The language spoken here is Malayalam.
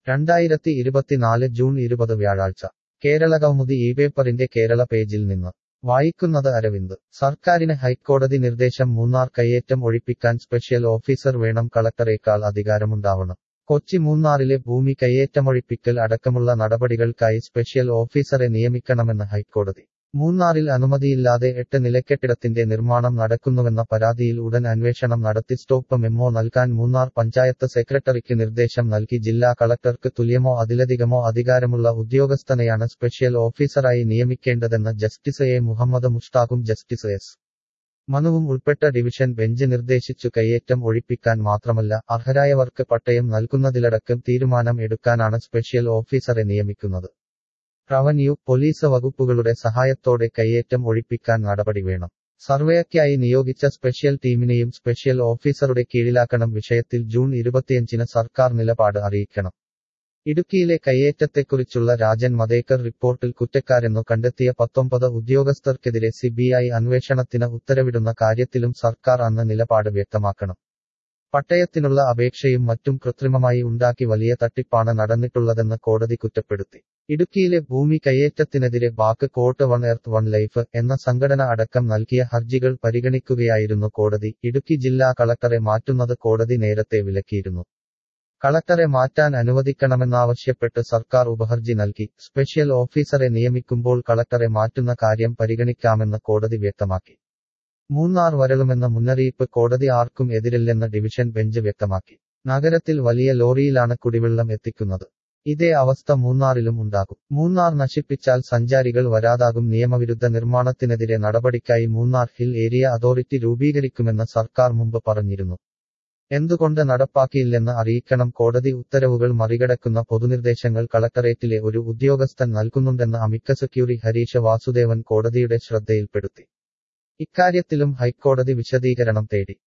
രണ്ടായിരത്തി ഇരുപത്തിനാല് ജൂൺ ഇരുപത് വ്യാഴാഴ്ച കേരള കൗമുദി ഈ പേപ്പറിന്റെ കേരള പേജിൽ നിന്ന് വായിക്കുന്നത് അരവിന്ദ് സർക്കാരിന് ഹൈക്കോടതി നിർദ്ദേശം മൂന്നാർ കയ്യേറ്റം ഒഴിപ്പിക്കാൻ സ്പെഷ്യൽ ഓഫീസർ വേണം കളക്ടറേക്കാൾ അധികാരമുണ്ടാവണം കൊച്ചി മൂന്നാറിലെ ഭൂമി കയ്യേറ്റമൊഴിപ്പിക്കൽ അടക്കമുള്ള നടപടികൾക്കായി സ്പെഷ്യൽ ഓഫീസറെ നിയമിക്കണമെന്ന് ഹൈക്കോടതി മൂന്നാറിൽ അനുമതിയില്ലാതെ എട്ട് നിലക്കെട്ടിടത്തിന്റെ നിർമ്മാണം നടക്കുന്നുവെന്ന പരാതിയിൽ ഉടൻ അന്വേഷണം നടത്തി സ്റ്റോപ്പ് മെമ്മോ നൽകാൻ മൂന്നാർ പഞ്ചായത്ത് സെക്രട്ടറിക്ക് നിർദ്ദേശം നൽകി ജില്ലാ കളക്ടർക്ക് തുല്യമോ അതിലധികമോ അധികാരമുള്ള ഉദ്യോഗസ്ഥനെയാണ് സ്പെഷ്യൽ ഓഫീസറായി നിയമിക്കേണ്ടതെന്ന് ജസ്റ്റിസ് എ മുഹമ്മദ് മുഷ്താഖും ജസ്റ്റിസ് എസ് മനുവും ഉൾപ്പെട്ട ഡിവിഷൻ ബെഞ്ച് നിർദ്ദേശിച്ചു കയ്യേറ്റം ഒഴിപ്പിക്കാൻ മാത്രമല്ല അർഹരായവർക്ക് പട്ടയം നൽകുന്നതിലടക്കം തീരുമാനം എടുക്കാനാണ് സ്പെഷ്യൽ ഓഫീസറെ നിയമിക്കുന്നത് റവന്യൂ പോലീസ് വകുപ്പുകളുടെ സഹായത്തോടെ കയ്യേറ്റം ഒഴിപ്പിക്കാൻ നടപടി വേണം സർവേക്കായി നിയോഗിച്ച സ്പെഷ്യൽ ടീമിനെയും സ്പെഷ്യൽ ഓഫീസറുടെ കീഴിലാക്കണം വിഷയത്തിൽ ജൂൺ ഇരുപത്തിയഞ്ചിന് സർക്കാർ നിലപാട് അറിയിക്കണം ഇടുക്കിയിലെ കയ്യേറ്റത്തെക്കുറിച്ചുള്ള രാജൻ മതേക്കർ റിപ്പോർട്ടിൽ കുറ്റക്കാരെന്നു കണ്ടെത്തിയ പത്തൊമ്പത് ഉദ്യോഗസ്ഥർക്കെതിരെ സിബിഐ അന്വേഷണത്തിന് ഉത്തരവിടുന്ന കാര്യത്തിലും സർക്കാർ അന്ന് നിലപാട് വ്യക്തമാക്കണം പട്ടയത്തിനുള്ള അപേക്ഷയും മറ്റും കൃത്രിമമായി ഉണ്ടാക്കി വലിയ തട്ടിപ്പാണ് നടന്നിട്ടുള്ളതെന്ന് കോടതി കുറ്റപ്പെടുത്തി ഇടുക്കിയിലെ ഭൂമി കയ്യേറ്റത്തിനെതിരെ back coat one earth one life എന്ന സംഘടന അടക്കം നൽകിയ ഹർജികൾ പരിഗണിക്കുകയായിരുന്നു കോടതി ഇടുക്കി ജില്ലാ കളക്ടറെ മാറ്റുന്നത് കോടതി നേരത്തെ വിലക്കിയിരുന്നു കളക്ടറെ മാറ്റാൻ അനുവദിക്കണമെന്നാവശ്യപ്പെട്ട് സർക്കാർ ഉപഹർജി നൽകി സ്പെഷ്യൽ ഓഫീസറെ നിയമിക്കുമ്പോൾ കളക്ടറെ മാറ്റുന്ന കാര്യം പരിഗണിക്കാമെന്ന് കോടതി വ്യക്തമാക്കി മൂന്നാർ വരളുമെന്ന മുന്നറിയിപ്പ് കോടതി ആർക്കും എതിരില്ലെന്ന് ഡിവിഷൻ ബെഞ്ച് വ്യക്തമാക്കി നഗരത്തിൽ വലിയ ലോറിയിലാണ് കുടിവെള്ളം എത്തിക്കുന്നത് ഇതേ അവസ്ഥ മൂന്നാറിലും ഉണ്ടാകും മൂന്നാർ നശിപ്പിച്ചാൽ സഞ്ചാരികൾ വരാതാകും നിയമവിരുദ്ധ നിർമ്മാണത്തിനെതിരെ നടപടിക്കായി മൂന്നാർ ഹിൽ ഏരിയ അതോറിറ്റി രൂപീകരിക്കുമെന്ന് സർക്കാർ മുമ്പ് പറഞ്ഞിരുന്നു എന്തുകൊണ്ട് നടപ്പാക്കിയില്ലെന്ന് അറിയിക്കണം കോടതി ഉത്തരവുകൾ മറികടക്കുന്ന പൊതുനിർദ്ദേശങ്ങൾ കളക്ടറേറ്റിലെ ഒരു ഉദ്യോഗസ്ഥൻ നൽകുന്നുണ്ടെന്ന് അമിക്കസ് ക്യൂറി ഹരീഷ വാസുദേവൻ കോടതിയുടെ ശ്രദ്ധയിൽപ്പെടുത്തി ഇക്കാര്യത്തിലും ഹൈക്കോടതി വിശദീകരണം തേടി